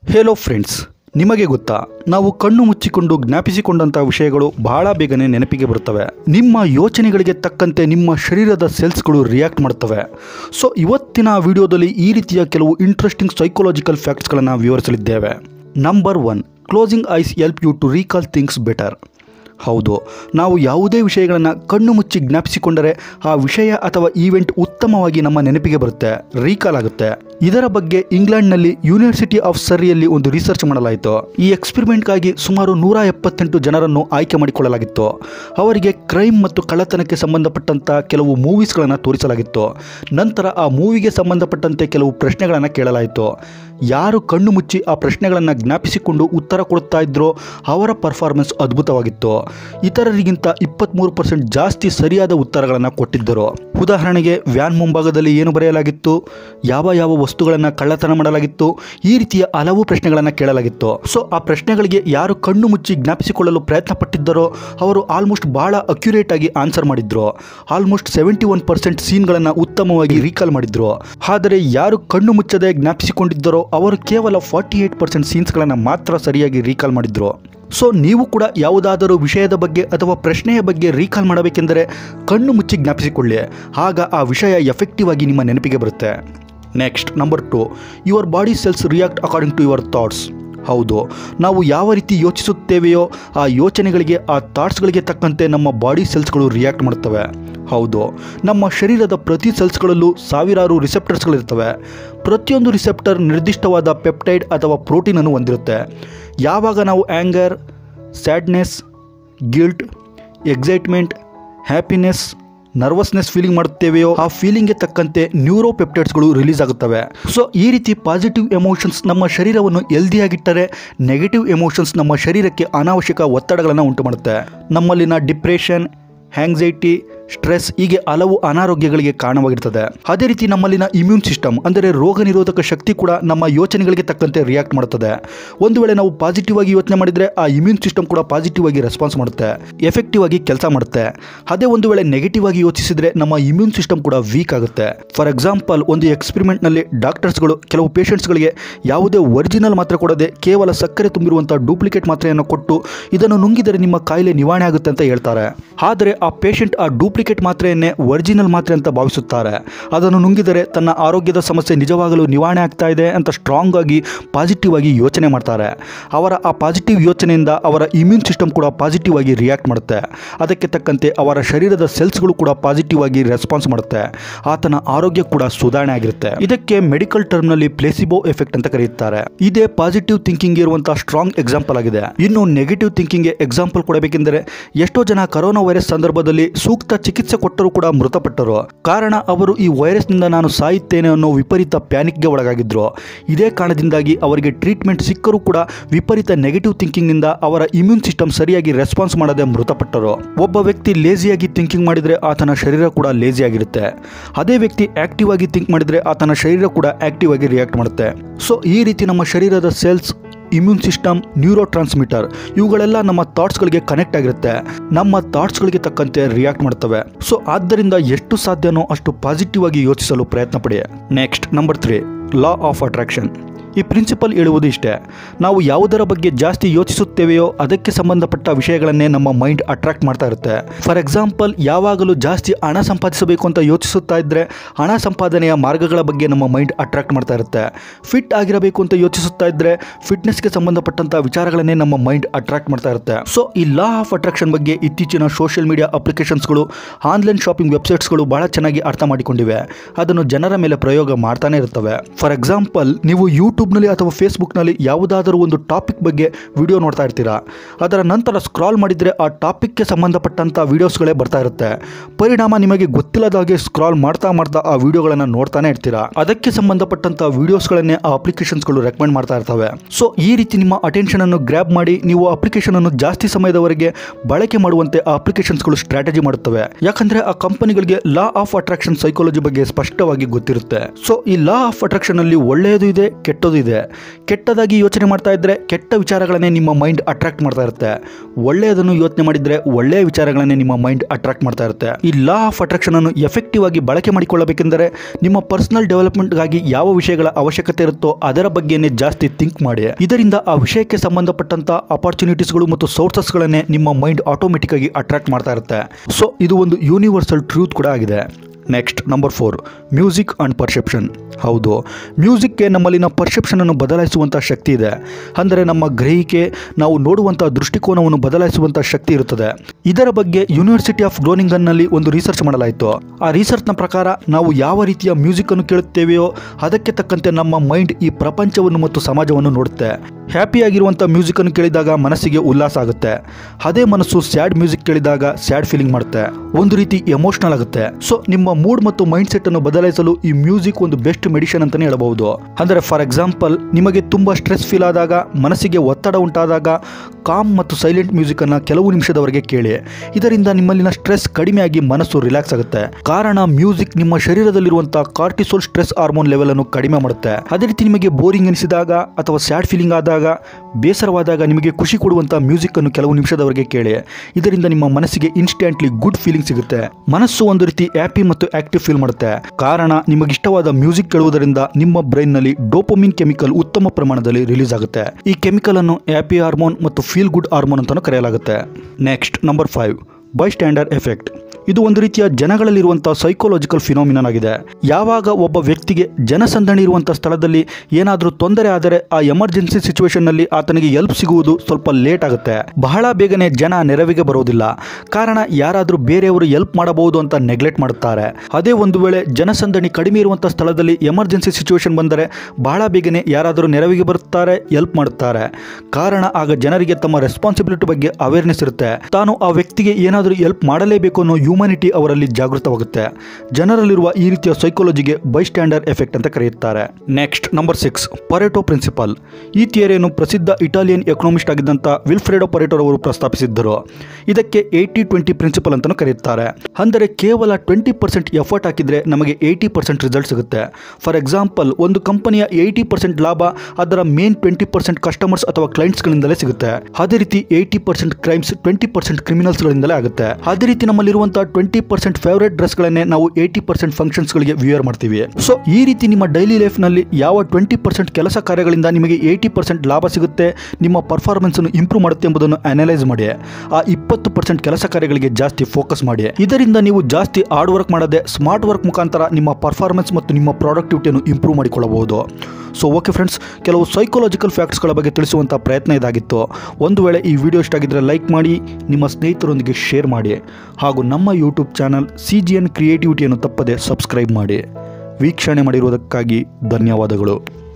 hello friends ನಿಮಗೆ ಗೊತ್ತಾ ನಾವು ಕಣ್ಣು ಮುಚ್ಚಿಕೊಂಡು ಜ್ಞಾಪಿಸಿಕೊಂಡಂಥ ವಿಷಯಗಳು ಬಹಳ ಬೇಗನೆ ನೆನಪಿಗೆ ಬರುತ್ತವೆ ನಿಮ್ಮ ಯೋಚನೆಗಳಿಗೆ ತಕ್ಕಂತೆ ನಿಮ್ಮ ಶರೀರದ ಸೆಲ್ಸ್ಗಳು ರಿಯಾಕ್ಟ್ ಮಾಡ್ತವೆ ಸೊ ಇವತ್ತಿನ ವಿಡಿಯೋದಲ್ಲಿ ಈ ರೀತಿಯ ಕೆಲವು ಇಂಟ್ರೆಸ್ಟಿಂಗ್ ಸೈಕೊಲಾಜಿಕಲ್ ಫ್ಯಾಕ್ಟ್ಸ್ಗಳನ್ನು ವಿವರಿಸಲಿದ್ದೇವೆ number one closing eyes help you to recall things better ಹೌದು ನಾವು ಯಾವುದೇ ವಿಷಯಗಳನ್ನು ಕಣ್ಣು ಮುಚ್ಚಿ ಜ್ಞಾಪಿಸಿಕೊಂಡರೆ ಆ ವಿಷಯ ಅಥವಾ ಈವೆಂಟ್ ಉತ್ತಮವಾಗಿ ನಮ್ಮ ನೆನಪಿಗೆ ಬರುತ್ತೆ ರೀಕಾಲ್ ಆಗುತ್ತೆ ಇದರ ಬಗ್ಗೆ ಇಂಗ್ಲೆಂಡ್ನಲ್ಲಿ ಯೂನಿವರ್ಸಿಟಿ ಆಫ್ ಸರ್ರಿಯಲ್ಲಿ ಒಂದು ರಿಸರ್ಚ್ ಮಾಡಲಾಯಿತು ಈ ಎಕ್ಸ್ಪೆರಿಮೆಂಟ್ಗಾಗಿ ಸುಮಾರು ನೂರ ಎಪ್ಪತ್ತೆಂಟು ಜನರನ್ನು ಆಯ್ಕೆ ಮಾಡಿಕೊಳ್ಳಲಾಗಿತ್ತು ಅವರಿಗೆ ಕ್ರೈಮ್ ಮತ್ತು ಕಳ್ಳತನಕ್ಕೆ ಸಂಬಂಧಪಟ್ಟಂಥ ಕೆಲವು ಮೂವೀಸ್ಗಳನ್ನು ತೋರಿಸಲಾಗಿತ್ತು ನಂತರ ಆ ಮೂವಿಗೆ ಸಂಬಂಧಪಟ್ಟಂತೆ ಕೆಲವು ಪ್ರಶ್ನೆಗಳನ್ನು ಕೇಳಲಾಯಿತು ಯಾರು ಕಣ್ಣು ಮುಚ್ಚಿ ಆ ಪ್ರಶ್ನೆಗಳನ್ನು ಜ್ಞಾಪಿಸಿಕೊಂಡು ಉತ್ತರ ಕೊಡುತ್ತಾ ಇದ್ರೋ ಅವರ ಪರ್ಫಾರ್ಮೆನ್ಸ್ ಅದ್ಭುತವಾಗಿತ್ತು ಇತರರಿಗಿಂತ ಇಪ್ಪತ್ತ್ಮೂರು ಪರ್ಸೆಂಟ್ ಜಾಸ್ತಿ ಸರಿಯಾದ ಉತ್ತರಗಳನ್ನು ಕೊಟ್ಟಿದ್ದರು ಉದಾಹರಣೆಗೆ ವ್ಯಾನ್ ಮುಂಭಾಗದಲ್ಲಿ ಏನು ಬರೆಯಲಾಗಿತ್ತು ಯಾವ ಯಾವ ವಸ್ತುಗಳನ್ನು ಕಳ್ಳತನ ಮಾಡಲಾಗಿತ್ತು ಈ ರೀತಿಯ ಹಲವು ಪ್ರಶ್ನೆಗಳನ್ನು ಕೇಳಲಾಗಿತ್ತು ಸೊ ಆ ಪ್ರಶ್ನೆಗಳಿಗೆ ಯಾರು ಕಣ್ಣು ಮುಚ್ಚಿ ಜ್ಞಾಪಿಸಿಕೊಳ್ಳಲು ಪ್ರಯತ್ನ ಪಟ್ಟಿದ್ದರೋ ಅವರು ಆಲ್ಮೋಸ್ಟ್ ಬಹಳ ಅಕ್ಯುರೇಟ್ ಆಗಿ ಆನ್ಸರ್ ಮಾಡಿದ್ರು ಆಲ್ಮೋಸ್ಟ್ ಸೆವೆಂಟಿ ಒನ್ ಪರ್ಸೆಂಟ್ ಸೀನ್ಗಳನ್ನು ಉತ್ತಮವಾಗಿ ರೀಕಾಲ್ ಮಾಡಿದ್ರು ಆದರೆ ಯಾರು ಕಣ್ಣು ಮುಚ್ಚದೆ ಜ್ಞಾಪಿಸಿಕೊಂಡಿದ್ದರೋ ಅವರು ಕೇವಲ ಫಾರ್ಟಿ ಏಟ್ ಪರ್ಸೆಂಟ್ ಸೀನ್ಸ್ಗಳನ್ನು ಮಾತ್ರ ಸರಿಯಾಗಿ ರೀಕಾಲ್ ಮಾಡಿದ್ರು ಸೊ ನೀವು ಕೂಡ ಯಾವುದಾದರೂ ವಿಷಯದ ಬಗ್ಗೆ ಅಥವಾ ಪ್ರಶ್ನೆಯ ಬಗ್ಗೆ ರೀಕಾಲ್ ಮಾಡಬೇಕೆಂದರೆ ಕಣ್ಣು ಮುಚ್ಚಿ ಜ್ಞಾಪಿಸಿಕೊಳ್ಳಿ ಆಗ ಆ ವಿಷಯ ಎಫೆಕ್ಟಿವ್ ಆಗಿ ನಿಮ್ಮ ನೆನಪಿಗೆ ಬರುತ್ತೆ next number two your body cells react according to your thoughts ಹೌದು ನಾವು ಯಾವ ರೀತಿ ಯೋಚಿಸುತ್ತೇವೆಯೋ ಆ ಯೋಚನೆಗಳಿಗೆ ಆ ಥಾಟ್ಸ್ಗಳಿಗೆ ತಕ್ಕಂತೆ ನಮ್ಮ ಬಾಡಿ ಸೆಲ್ಸ್ಗಳು ರಿಯಾಕ್ಟ್ ಮಾಡ್ತವೆ ಹೌದು ನಮ್ಮ ಶರೀರದ ಪ್ರತಿ ಸೆಲ್ಸ್ಗಳಲ್ಲೂ ಸಾವಿರಾರು ರಿಸೆಪ್ಟರ್ಸ್ಗಳಿರ್ತವೆ ಪ್ರತಿಯೊಂದು ರಿಸೆಪ್ಟರ್ ನಿರ್ದಿಷ್ಟವಾದ ಪೆಪ್ಟೈಡ್ ಅಥವಾ ಪ್ರೋಟೀನನ್ನು ಹೊಂದಿರುತ್ತೆ ಯಾವಾಗ ನಾವು anger sadness guilt excitement happiness nervousness feeling ಮಾಡುತ್ತೇವೆಯೋ ಆ ಫೀಲಿಂಗ್ಗೆ ತಕ್ಕಂತೆ ನ್ಯೂರೋಪೆಪ್ಟೈಡ್ಸ್ಗಳು ರಿಲೀಸ್ ಆಗುತ್ತವೆ ಸೊ ಈ ರೀತಿ ಪಾಸಿಟಿವ್ ಎಮೋಷನ್ಸ್ ನಮ್ಮ ಶರೀರವನ್ನು ಹೆಲ್ದಿಯಾಗಿಟ್ಟರೆ ನೆಗೆಟಿವ್ ಎಮೋಷನ್ಸ್ ನಮ್ಮ ಶರೀರಕ್ಕೆ ಅನಾವಶ್ಯಕ ಒತ್ತಡಗಳನ್ನು ಉಂಟು ಮಾಡುತ್ತೆ ನಮ್ಮಲ್ಲಿನ ಡಿಪ್ರೆಷನ್ ಹ್ಯಾಂಗ್ಸೈಟಿ ಸ್ಟ್ರೆಸ್ ಹೀಗೆ ಹಲವು ಅನಾರೋಗ್ಯಗಳಿಗೆ ಕಾರಣವಾಗಿರ್ತದೆ ಅದೇ ರೀತಿ ನಮ್ಮಲ್ಲಿನ ಇಮ್ಯೂನ್ ಸಿಸ್ಟಮ್ ಅಂದರೆ ರೋಗ ನಿರೋಧಕ ಶಕ್ತಿ ಕೂಡ ನಮ್ಮ ಯೋಚನೆಗಳಿಗೆ ತಕ್ಕಂತೆ ರಿಯಾಕ್ಟ್ ಮಾಡುತ್ತದೆ ಒಂದು ವೇಳೆ ನಾವು ಪಾಸಿಟಿವ್ ಆಗಿ ಯೋಚನೆ ಮಾಡಿದರೆ ಆ ಇಮ್ಯೂನ್ ಸಿಸ್ಟಮ್ ಕೂಡ ಪಾಸಿಟಿವ್ ಆಗಿ ರೆಸ್ಪಾನ್ಸ್ ಮಾಡುತ್ತೆ ಎಫೆಕ್ಟಿವ್ ಆಗಿ ಕೆಲಸ ಮಾಡುತ್ತೆ ಅದೇ ಒಂದು ವೇಳೆ ನೆಗೆಟಿವ್ ಆಗಿ ಯೋಚಿಸಿದರೆ ನಮ್ಮ ಇಮ್ಯೂನ್ ಸಿಸ್ಟಮ್ ಕೂಡ ವೀಕ್ ಆಗುತ್ತೆ ಫಾರ್ ಎಕ್ಸಾಂಪಲ್ ಒಂದು ಎಕ್ಸ್ಪೆರಿಮೆಂಟ್ನಲ್ಲಿ ಡಾಕ್ಟರ್ಸ್ಗಳು ಕೆಲವು ಪೇಷಂಟ್ಸ್ಗಳಿಗೆ ಯಾವುದೇ ಒರಿಜಿನಲ್ ಮಾತ್ರೆ ಕೊಡದೆ ಕೇವಲ ಸಕ್ಕರೆ ತುಂಬಿರುವಂಥ ಡೂಪ್ಲಿಕೇಟ್ ಮಾತ್ರೆಯನ್ನು ಕೊಟ್ಟು ಇದನ್ನು ನುಂಗಿದರೆ ನಿಮ್ಮ ಕಾಯಿಲೆ ನಿವಾರಣೆ ಆಗುತ್ತೆ ಅಂತ ಹೇಳ್ತಾರೆ ಆದರೆ ಆ ಪೇಷಂಟ್ ಆ ಡೂಪ್ಲಿಕೇಟ್ ಮಾತ್ರೆಯನ್ನೇ ಒರಿಜಿನಲ್ ಮಾತ್ರೆ ಅಂತ ಭಾವಿಸುತ್ತಾರೆ ಅದನ್ನು ನುಂಗಿದರೆ ತನ್ನ ಆರೋಗ್ಯದ ಸಮಸ್ಯೆ ನಿಜವಾಗಲೂ ನಿವಾರಣೆ ಆಗ್ತಾ ಇದೆ ಅಂತ ಸ್ಟ್ರಾಂಗ್ ಆಗಿ ಪಾಸಿಟಿವ್ ಆಗಿ ಯೋಚನೆ ಮಾಡ್ತಾರೆ ಅವರ ಆ ಪಾಸಿಟಿವ್ ಯೋಚನೆಯಿಂದ ಅವರ ಇಮ್ಯೂನ್ ಸಿಸ್ಟಮ್ ಕೂಡ ಪಾಸಿಟಿವ್ ಆಗಿ ರಿಯಾಕ್ಟ್ ಮಾಡುತ್ತೆ ಅದಕ್ಕೆ ತಕ್ಕಂತೆ ಅವರ ಶರೀರದ ಸೆಲ್ಸ್ಗಳು ಕೂಡ ಪಾಸಿಟಿವ್ ಆಗಿ ರೆಸ್ಪಾನ್ಸ್ ಮಾಡುತ್ತೆ ಆತನ ಆರೋಗ್ಯ ಕೂಡ ಸುಧಾರಣೆ ಆಗಿರುತ್ತೆ ಇದಕ್ಕೆ ಮೆಡಿಕಲ್ ಟರ್ಮ್ನಲ್ಲಿ ಪ್ಲೇಸಿಬೋ ಎಫೆಕ್ಟ್ ಅಂತ ಕರೆಯುತ್ತಾರೆ ಇದೇ ಪಾಸಿಟಿವ್ ಥಿಂಕಿಂಗ್ ಇರುವಂತಹ ಸ್ಟ್ರಾಂಗ್ ಎಕ್ಸಾಂಪಲ್ ಆಗಿದೆ ಇನ್ನು ನೆಗೆಟಿವ್ ಥಿಂಕಿಂಗ್ಗೆ ಎಕ್ಸಾಂಪಲ್ ಕೊಡಬೇಕೆಂದರೆ ಎಷ್ಟೋ ಜನ ಕರೋನಾ ವೈರಸ್ ಸಂದರ್ಭದಲ್ಲಿ ಸೂಕ್ತ ಚಿಕಿತ್ಸೆ ಕೊಟ್ಟರೂ ಕೂಡ ಮೃತಪಟ್ಟರು ಕಾರಣ ಅವರು ಈ ವೈರಸ್ನಿಂದ ನಾನು ಸಾಯುತ್ತೇನೆ ಅನ್ನೋ ವಿಪರೀತ ಪ್ಯಾನಿಕ್ಗೆ ಒಳಗಾಗಿದ್ರು ಇದೇ ಕಾರಣದಿಂದಾಗಿ ಅವರಿಗೆ ಟ್ರೀಟ್ಮೆಂಟ್ ಸಿಕ್ಕರೂ ಕೂಡ ವಿಪರೀತ ನೆಗೆಟಿವ್ ಥಿಂಕಿಂಗ್ನಿಂದ ಅವರ ಇಮ್ಯೂನ್ ಸಿಸ್ಟಮ್ ಸರಿಯಾಗಿ ರೆಸ್ಪಾನ್ಸ್ ಮಾಡದೆ ಮೃತಪಟ್ಟರು ಒಬ್ಬ ವ್ಯಕ್ತಿ ಲೇಸಿಯಾಗಿ ಥಿಂಕಿಂಗ್ ಮಾಡಿದರೆ ಆತನ ಶರೀರ ಕೂಡ ಲೇಸಿ ಆಗಿರುತ್ತೆ ಅದೇ ವ್ಯಕ್ತಿ ಆಕ್ಟಿವ್ ಆಗಿ ಥಿಂಕ್ ಮಾಡಿದರೆ ಆತನ ಶರೀರ ಕೂಡ ಆಕ್ಟಿವ್ ಆಗಿ ರಿಯಾಕ್ಟ್ ಮಾಡುತ್ತೆ ಸೊ ಈ ರೀತಿ ನಮ್ಮ ಶರೀರದ cells immune system neurotransmitter ಇವುಗಳೆಲ್ಲ ನಮ್ಮ ಥಾಟ್ಸ್ಗಳಿಗೆ ಕನೆಕ್ಟ್ ಆಗಿರುತ್ತೆ ನಮ್ಮ ಥಾಟ್ಸ್ಗಳಿಗೆ ತಕ್ಕಂತೆ ರಿಯಾಕ್ಟ್ ಮಾಡ್ತವೆ ಸೊ ಆದ್ದರಿಂದ ಎಷ್ಟು ಸಾಧ್ಯನೋ ಅಷ್ಟು ಪಾಸಿಟಿವ್ ಆಗಿ ಯೋಚಿಸಲು ಪ್ರಯತ್ನ ಪಡಿ next number three law of attraction ಈ ಪ್ರಿನ್ಸಿಪಲ್ ಹೇಳುವುದು ಇಷ್ಟೇ ನಾವು ಯಾವುದರ ಬಗ್ಗೆ ಜಾಸ್ತಿ ಯೋಚಿಸುತ್ತೇವೆಯೋ ಅದಕ್ಕೆ ಸಂಬಂಧಪಟ್ಟ ವಿಷಯಗಳನ್ನೇ ನಮ್ಮ ಮೈಂಡ್ ಅಟ್ರಾಕ್ಟ್ ಮಾಡ್ತಾ ಇರುತ್ತೆ ಫಾರ್ ಎಕ್ಸಾಂಪಲ್ ಯಾವಾಗಲೂ ಜಾಸ್ತಿ ಹಣ ಸಂಪಾದಿಸಬೇಕು ಅಂತ ಯೋಚಿಸುತ್ತಾ ಇದ್ದರೆ ಹಣ ಸಂಪಾದನೆಯ ಮಾರ್ಗಗಳ ಬಗ್ಗೆ ನಮ್ಮ ಮೈಂಡ್ ಅಟ್ರಾಕ್ಟ್ ಮಾಡ್ತಾ ಇರುತ್ತೆ ಫಿಟ್ ಆಗಿರಬೇಕು ಅಂತ ಯೋಚಿಸುತ್ತಾ ಇದ್ದರೆ ಫಿಟ್ನೆಸ್ಗೆ ಸಂಬಂಧಪಟ್ಟಂಥ ವಿಚಾರಗಳನ್ನೇ ನಮ್ಮ ಮೈಂಡ್ ಅಟ್ರಾಕ್ಟ್ ಮಾಡ್ತಾ ಇರುತ್ತೆ ಸೊ ಈ ಲಾ ಆಫ್ ಅಟ್ರಾಕ್ಷನ್ ಬಗ್ಗೆ ಇತ್ತೀಚಿನ ಸೋಷಿಯಲ್ ಮೀಡಿಯಾ ಅಪ್ಲಿಕೇಶನ್ಸ್ಗಳು ಆನ್ಲೈನ್ ಶಾಪಿಂಗ್ ವೆಬ್ಸೈಟ್ಸ್ಗಳು ಬಹಳ ಚೆನ್ನಾಗಿ ಅರ್ಥ ಮಾಡಿಕೊಂಡಿವೆ ಅದನ್ನು ಜನರ ಮೇಲೆ ಪ್ರಯೋಗ ಮಾಡ್ತಾನೆ ಇರ್ತವೆ ಫಾರ್ ಎಕ್ಸಾಂಪಲ್ ನೀವು ಯೂಟ್ಯೂಬ್ನಲ್ಲಿ ಅಥವಾ ಫೇಸ್ಬುಕ್ನಲ್ಲಿ ಯಾವುದಾದರೂ ಒಂದು ಟಾಪಿಕ್ ಬಗ್ಗೆ ವಿಡಿಯೋ ನೋಡ್ತಾ ಇರ್ತೀರಾ ಅದರ ನಂತರ ಸ್ಕ್ರಾಲ್ ಮಾಡಿದರೆ ಆ ಟಾಪಿಕ್ಗೆ ಸಂಬಂಧಪಟ್ಟಂಥ ವಿಡಿಯೋಸ್ಗಳೇ ಬರ್ತಾ ಇರುತ್ತೆ ಪರಿಣಾಮ ನಿಮಗೆ ಗೊತ್ತಿಲ್ಲದ ಹಾಗೆ ಸ್ಕ್ರಾಲ್ ಮಾಡ್ತಾ ಮಾಡ್ತಾ ಆ ವಿಡಿಯೋಗಳನ್ನು ನೋಡ್ತಾನೆ ಇರ್ತೀರಾ ಅದಕ್ಕೆ ಸಂಬಂಧಪಟ್ಟಂಥ ವಿಡಿಯೋಸ್ಗಳನ್ನೇ ಆ ಅಪ್ಲಿಕೇಶನ್ಸ್ಗಳು ರೆಕಮೆಂಡ್ ಮಾಡ್ತಾ ಇರ್ತವೆ ಸೊ ಈ ರೀತಿ ನಿಮ್ಮ ಅಟೆನ್ಷನ್ ಅನ್ನು ಗ್ರ್ಯಾಬ್ ಮಾಡಿ ನೀವು ಅಪ್ಲಿಕೇಶನ್ ಅನ್ನು ಜಾಸ್ತಿ ಸಮಯದವರೆಗೆ ಬಳಕೆ ಮಾಡುವಂತೆ ಆ ಅಪ್ಲಿಕೇಶನ್ಸ್ಗಳು ಸ್ಟ್ರಾಟಜಿ ಮಾಡುತ್ತವೆ ಯಾಕಂದ್ರೆ ಆ ಕಂಪನಿಗಳಿಗೆ ಲಾ ಆಫ್ ಅಟ್ರಾಕ್ಷನ್ ಸೈಕಾಲಜಿ ಬಗ್ಗೆ ಸ್ಪಷ್ಟವಾಗಿ ಗೊತ್ತಿರುತ್ತೆ ಸೊ ಈ ಲಾ ಆಫ್ ಅಟ್ರಾಕ್ಷನ್ ಅಲ್ಲಿ ಒಳ್ಳೆಯದು ಇದೆ ಕೆಟ್ಟದ್ದು ಕೆಟ್ಟದ್ದು ಇದೆ ಕೆಟ್ಟದಾಗಿ ಯೋಚನೆ ಮಾಡ್ತಾ ಇದ್ದರೆ ಕೆಟ್ಟ ವಿಚಾರಗಳನ್ನೇ ನಿಮ್ಮ ಮೈಂಡ್ ಅಟ್ರಾಕ್ಟ್ ಮಾಡ್ತಾ ಇರುತ್ತೆ ಒಳ್ಳೆಯದನ್ನು ಯೋಚನೆ ಮಾಡಿದರೆ ಒಳ್ಳೆಯ ವಿಚಾರಗಳನ್ನೇ ನಿಮ್ಮ ಮೈಂಡ್ ಅಟ್ರಾಕ್ಟ್ ಮಾಡ್ತಾ ಇರುತ್ತೆ ಈ ಲಾ ಆಫ್ ಅಟ್ರಾಕ್ಷನ್ ಅನ್ನು ಎಫೆಕ್ಟಿವ್ ಆಗಿ ಬಳಕೆ ಮಾಡಿಕೊಳ್ಳಬೇಕೆಂದರೆ ನಿಮ್ಮ ಪರ್ಸನಲ್ ಡೆವಲಪ್ಮೆಂಟ್ಗಾಗಿ ಯಾವ ವಿಷಯಗಳ ಅವಶ್ಯಕತೆ ಇರುತ್ತೋ ಅದರ ಬಗ್ಗೆನೇ ಜಾಸ್ತಿ ಥಿಂಕ್ ಮಾಡಿ ಇದರಿಂದ ಆ ವಿಷಯಕ್ಕೆ ಸಂಬಂಧಪಟ್ಟಂತ ಅಪಾರ್ಚುನಿಟೀಸ್ಗಳು ಮತ್ತು ಸೋರ್ಸಸ್ಗಳನ್ನೇ ನಿಮ್ಮ ಮೈಂಡ್ ಆಟೋಮೆಟಿಕ್ ಆಗಿ ಅಟ್ರಾಕ್ಟ್ ಮಾಡ್ತಾ ಇರುತ್ತೆ ಸೊ ಇದು ಒಂದು ಯೂನಿವರ್ಸಲ್ ಟ್ರೂತ್ ಕೂಡ ಆಗಿದೆ next number four music and perception ಹೌದು ಮ್ಯೂಸಿಕ್ಗೆ ನಮ್ಮಲ್ಲಿನ ಪರ್ಸೆಪ್ಷನನ್ನು ಬದಲಾಯಿಸುವಂಥ ಶಕ್ತಿ ಇದೆ ಅಂದರೆ ನಮ್ಮ ಗ್ರಹಿಕೆ ನಾವು ನೋಡುವಂಥ ದೃಷ್ಟಿಕೋನವನ್ನು ಬದಲಾಯಿಸುವಂಥ ಶಕ್ತಿ ಇರುತ್ತದೆ ಇದರ ಬಗ್ಗೆ ಯೂನಿವರ್ಸಿಟಿ ಆಫ್ ಗ್ರೋನಿಂಗನ್ನಲ್ಲಿ ಒಂದು ರಿಸರ್ಚ್ ಮಾಡಲಾಯಿತು ಆ ರಿಸರ್ಚ್ನ ಪ್ರಕಾರ ನಾವು ಯಾವ ರೀತಿಯ ಮ್ಯೂಸಿಕನ್ನು ಕೇಳುತ್ತೇವೆಯೋ ಅದಕ್ಕೆ ತಕ್ಕಂತೆ ನಮ್ಮ ಮೈಂಡ್ ಈ ಪ್ರಪಂಚವನ್ನು ಮತ್ತು ಸಮಾಜವನ್ನು ನೋಡುತ್ತೆ ಹ್ಯಾಪಿಯಾಗಿರುವಂಥ ಮ್ಯೂಸಿಕನ್ನು ಕೇಳಿದಾಗ ಮನಸ್ಸಿಗೆ ಉಲ್ಲಾಸ ಆಗುತ್ತೆ ಅದೇ ಮನಸ್ಸು ಸ್ಯಾಡ್ ಮ್ಯೂಸಿಕ್ ಕೇಳಿದಾಗ ಸ್ಯಾಡ್ ಫೀಲಿಂಗ್ ಮಾಡುತ್ತೆ ಒಂದು ರೀತಿ ಎಮೋಷನಲ್ ಆಗುತ್ತೆ ಸೊ ನಿಮ್ಮ ಮೂಡ್ ಮತ್ತು ಮೈಂಡ್ ಸೆಟ್ ಅನ್ನು ಬದಲಾಯಿಸಲು ಈ ಮ್ಯೂಸಿಕ್ ಒಂದು ಬೆಸ್ಟ್ ಮೆಡಿಷನ್ ಅಂತಾನೆ ಹೇಳಬಹುದು ಅಂದರೆ ಫಾರ್ ಎಕ್ಸಾಂಪಲ್ ನಿಮಗೆ ತುಂಬಾ ಸ್ಟ್ರೆಸ್ ಫೀಲ್ ಆದಾಗ ಮನಸ್ಸಿಗೆ ಒತ್ತಡ ಉಂಟಾದಾಗ ಕಾಮ್ ಮತ್ತು ಸೈಲೆಂಟ್ ಮ್ಯೂಸಿಕ್ ಅನ್ನ ಕೆಲವು ನಿಮಿಷದವರೆಗೆ ಕೇಳಿ ಇದರಿಂದ ನಿಮ್ಮಲ್ಲಿನ ಸ್ಟ್ರೆಸ್ ಕಡಿಮೆಯಾಗಿ ಮನಸ್ಸು ರಿಲ್ಯಾಕ್ಸ್ ಆಗುತ್ತೆ ಕಾರಣ ಮ್ಯೂಸಿಕ್ ನಿಮ್ಮ ಶರೀರದಲ್ಲಿರುವಂತಹ ಕಾರ್ಟಿಸೋಲ್ ಸ್ಟ್ರೆಸ್ ಹಾರ್ಮೋನ್ ಲೆವೆಲ್ ಅನ್ನು ಕಡಿಮೆ ಮಾಡುತ್ತೆ ಅದೇ ರೀತಿ ನಿಮಗೆ ಬೋರಿಂಗ್ ಅನಿಸಿದಾಗ ಅಥವಾ ಸ್ಯಾಡ್ ಫೀಲಿಂಗ್ ಆದಾಗ ಬೇಸರವಾದಾಗ ನಿಮಗೆ ಖುಷಿ ಕೊಡುವಂತ ಮ್ಯೂಸಿಕ್ ಅನ್ನು ಕೆಲವು ನಿಮಿಷದವರೆಗೆ ಕೇಳಿ ಇದರಿಂದ ನಿಮ್ಮ ಮನಸ್ಸಿಗೆ ಇನ್ಸ್ಟೆಂಟ್ಲಿ ಗುಡ್ ಫೀಲಿಂಗ್ ಸಿಗುತ್ತೆ ಮನಸ್ಸು ಒಂದು ರೀತಿ ಹ್ಯಾಪಿ ಮತ್ತು ಆಕ್ಟಿವ್ ಫೀಲ್ ಮಾಡುತ್ತೆ ಕಾರಣ ನಿಮಗೆ ಇಷ್ಟವಾದ ಮ್ಯೂಸಿಕ್ ಕೇಳುವುದರಿಂದ ನಿಮ್ಮ ಬ್ರೈನ್ ನಲ್ಲಿ ಡೋಪಮಿನ್ ಕೆಮಿಕಲ್ ಉತ್ತಮ ಪ್ರಮಾಣದಲ್ಲಿ ರಿಲೀಸ್ ಆಗುತ್ತೆ ಈ ಕೆಮಿಕಲ್ ಅನ್ನು ಹ್ಯಾಪಿ ಹಾರ್ಮೋನ್ ಮತ್ತು ಫೀಲ್ ಗುಡ್ ಹಾರ್ಮೋನ್ ಅಂತಾನು ಕರೆಯಲಾಗುತ್ತೆ next number five bystander effect ಇದು ಒಂದು ರೀತಿಯ ಜನಗಳಲ್ಲಿರುವಂತಹ ಸೈಕೋಲಾಜಿಕಲ್ ಫಿನಾಮಿನನ್ ಆಗಿದೆ ಯಾವಾಗ ಒಬ್ಬ ವ್ಯಕ್ತಿಗೆ ಜನಸಂದಣಿ ಇರುವಂತಹ ಸ್ಥಳದಲ್ಲಿ ಏನಾದರೂ ತೊಂದರೆ ಆದರೆ ಆ ಎಮರ್ಜೆನ್ಸಿ ಸಿಚುವೇಶನ್ ನಲ್ಲಿ ಆತನಿಗೆ ಹೆಲ್ಪ್ ಸಿಗುವುದು ಸ್ವಲ್ಪ ಲೇಟ್ ಆಗುತ್ತೆ ಬಹಳ ಬೇಗನೆ ಜನ ನೆರವಿಗೆ ಬರೋದಿಲ್ಲ ಕಾರಣ ಯಾರಾದರೂ ಬೇರೆಯವರು ಹೆಲ್ಪ್ ಮಾಡಬಹುದು ಅಂತ ನೆಗ್ಲೆಕ್ಟ್ ಮಾಡುತ್ತಾರೆ ಅದೇ ಒಂದು ವೇಳೆ ಜನಸಂದಣಿ ಕಡಿಮೆ ಇರುವಂತಹ ಸ್ಥಳದಲ್ಲಿ ಎಮರ್ಜೆನ್ಸಿ ಸಿಚುವೇಶನ್ ಬಂದರೆ ಬಹಳ ಬೇಗನೆ ಯಾರಾದರೂ ನೆರವಿಗೆ ಬರುತ್ತಾರೆ ಹೆಲ್ಪ್ ಮಾಡುತ್ತಾರೆ ಕಾರಣ ಆಗ ಜನರಿಗೆ ತಮ್ಮ ರೆಸ್ಪಾನ್ಸಿಬಿಲಿಟಿ ಬಗ್ಗೆ ಅವೇರ್ನೆಸ್ ಇರುತ್ತೆ ತಾನು ಆ ವ್ಯಕ್ತಿಗೆ ಏನಾದರೂ ಹೆಲ್ಪ್ ಮಾಡಲೇಬೇಕು ಅನ್ನೋ ಹ್ಯೂಮನಿಟಿ ಅವರಲ್ಲಿ ಜಾಗೃತವಾಗುತ್ತೆ ಜನರಲ್ಲಿರುವ ಈ ರೀತಿಯ ಸೈಕಾಲಜಿಗೆ ಬೈ ಸ್ಟ್ಯಾಂಡರ್ಡ್ ಎಫೆಕ್ಟ್ ಅಂತ ಕರೆಯುತ್ತಾರೆ next number six Pareto principle ಈ ಥಿಯರಿಯನ್ನು ಪ್ರಸಿದ್ಧ ಇಟಾಲಿಯನ್ ಎಕನಾಮಿಸ್ಟ್ ಆಗಿದ್ದಂಥ ವಿಲ್ಫ್ರೆಡೋ ಪರೆಟೋರ್ ಅವರು ಪ್ರಸ್ತಾಪಿಸಿದ್ದರು ಇದಕ್ಕೆ ಏಯ್ಟಿ ಟ್ವೆಂಟಿ ಪ್ರಿನ್ಸಿಪಲ್ ಅಂತಲೂ ಕರೆಯುತ್ತಾರೆ ಅಂದರೆ ಕೇವಲ ಟ್ವೆಂಟಿ ಪರ್ಸೆಂಟ್ ಎಫರ್ಟ್ ಹಾಕಿದರೆ ನಮಗೆ ಏಯ್ಟಿ ಪರ್ಸೆಂಟ್ ರಿಸಲ್ಟ್ ಸಿಗುತ್ತೆ ಫಾರ್ ಎಕ್ಸಾಂಪಲ್ ಒಂದು ಕಂಪನಿಯ ಏಯ್ಟಿ ಪರ್ಸೆಂಟ್ ಲಾಭ ಅದರ ಮೇನ್ ಟ್ವೆಂಟಿ ಪರ್ಸೆಂಟ್ ಕಸ್ಟಮರ್ಸ್ ಅಥವಾ ಕ್ಲೈಂಟ್ಸ್ಗಳಿಂದಲೇ ಸಿಗುತ್ತೆ ಅದೇ ರೀತಿ eighty percent crimes twenty percent ಕ್ರಿಮಿನಲ್ಸ್ಗಳಿಂದಲೇ ಆಗುತ್ತೆ ಅದೇ ರೀತಿ ನಮ್ಮಲ್ಲಿರುವಂತಹ ಟ್ವೆಂಟಿ ಪರ್ಸೆಂಟ್ ಫೇವರೇಟ್ ಡ್ರೆಸ್ಗಳನ್ನೇ ನಾವು ಏಯ್ಟಿ ಪರ್ಸೆಂಟ್ ಫಂಕ್ಷನ್ಸ್ಗಳಿಗೆ ವಿಯರ್ ಮಾಡ್ತೀವಿ ಸೊ ಈ ರೀತಿ ನಿಮ್ಮ ಡೈಲಿ ಲೈಫ್ನಲ್ಲಿ ಯಾವ ಟ್ವೆಂಟಿ ಪರ್ಸೆಂಟ್ ಕೆಲಸ ಕಾರ್ಯಗಳಿಂದ ನಿಮಗೆ ಏಯ್ಟಿ ಪರ್ಸೆಂಟ್ ಲಾಭ ಸಿಗುತ್ತೆ ನಿಮ್ಮ ಪರ್ಫಾರ್ಮೆನ್ಸ್ ಅನ್ನು ಇಂಪ್ರೂವ್ ಮಾಡುತ್ತೆ ಎಂಬುದನ್ನು ಅನಲೈಸ್ ಮಾಡಿ ಆ ಇಪ್ಪತ್ತು ಪರ್ಸೆಂಟ್ ಕೆಲಸ ಕಾರ್ಯಗಳಿಗೆ ಜಾಸ್ತಿ ಫೋಕಸ್ ಮಾಡಿ ಇದರಿಂದ ನೀವು ಜಾಸ್ತಿ ಹಾರ್ಡ್ ವರ್ಕ್ ಮಾಡದೆ ಸ್ಮಾರ್ಟ್ ವರ್ಕ್ ಮುಖಾಂತರ ನಿಮ್ಮ ಪರ್ಫಾರ್ಮೆನ್ಸ್ ಮತ್ತು ನಿಮ್ಮ ಪ್ರಾಡಕ್ಟಿವಿಟಿಯನ್ನು ಇಂಪ್ರೂವ್ ಮಾಡಿಕೊಳ್ಳಬಹುದು ಸೊ ಓಕೆ ಫ್ರೆಂಡ್ಸ್ ಕೆಲವು ಸೈಕಾಲಜಿಕಲ್ ಫ್ಯಾಕ್ಟ್ಸ್ಗಳ ಬಗ್ಗೆ ತಿಳಿಸುವಂಥ ಪ್ರಯತ್ನ ಇದಾಗಿತ್ತು ಒಂದು ವೇಳೆ ಈ ವಿಡಿಯೋ ಇಷ್ಟ ಆಗಿದ್ದರೆ ಲೈಕ್ ಮಾಡಿ ನಿಮ್ಮ ಸ್ನೇಹಿತರೊಂದಿಗೆ ಶೇರ್ ಮಾಡಿ ಹಾಗೂ ನಮ್ಮ YouTube channel C G N ಕ್ರಿಯೇಟಿವಿಟಿಯನ್ನು ತಪ್ಪದೆ ಸಬ್ಸ್ಕ್ರೈಬ್ ಮಾಡಿ ವೀಕ್ಷಣೆ ಮಾಡಿರುವುದಕ್ಕಾಗಿ ಧನ್ಯವಾದಗಳು